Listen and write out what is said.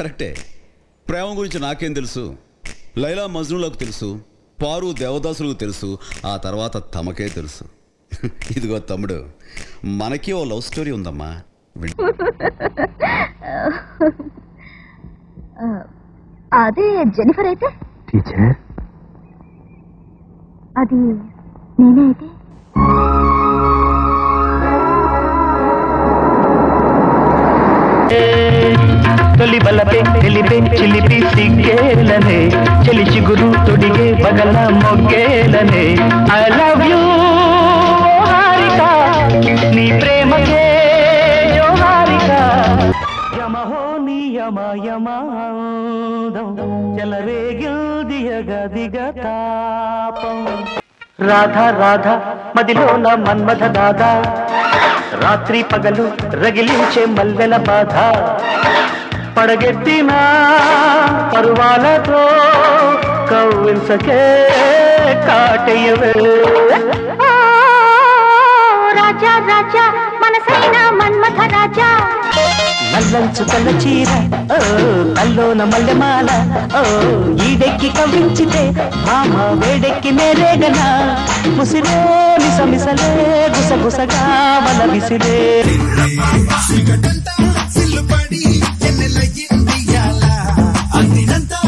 కరెక్టే ప్రేమ గురించి నాకేం తెలుసు లైలా మజ్నులకు తెలుసు పారు దేవదాసులకు తెలుసు ఆ తర్వాత తమకే తెలుసు ఇదిగో తమ్ముడు మనకి ఓ లవ్ స్టోరీ ఉందమ్మా విన్- ఆ, అదే జెనిఫర్ అయితే టీచర్ అది నేనే అయితే తొలి బలపే తెలిపే చిలిపి సిగ్గేలనే చెలి చిగురు తొడిగే బగల మొగ్గేలనే ఐ లవ్ యూ హారిక నీ ప్రేమకే జో హారిక యమహో నీ యమ యమాదం చెలరేగిల్దియగ దిగ తాపం రాధా రాధా మదిలోన మన్మథ దాదా రాత్రి పగలు రగిలించే మల్లెల బాధ పడగెత్తిన పరువాలతో కవ్వించకే కాటయ్యవే రాజా రాజా మనసైన మన్మథ రాజా నల్లంచు తెల్ల చీర ఓ కల్లోన మల్లెమాల ఓ ఈడెక్కి కవ్వించితే మామ వేడెక్కి నేరేగనా ముసిరే మిసమిసలే గుసగుసగా వల విసిరే సిగటంతా సిల్లుపడి ఎన్నెల ఇండియాల అందినంత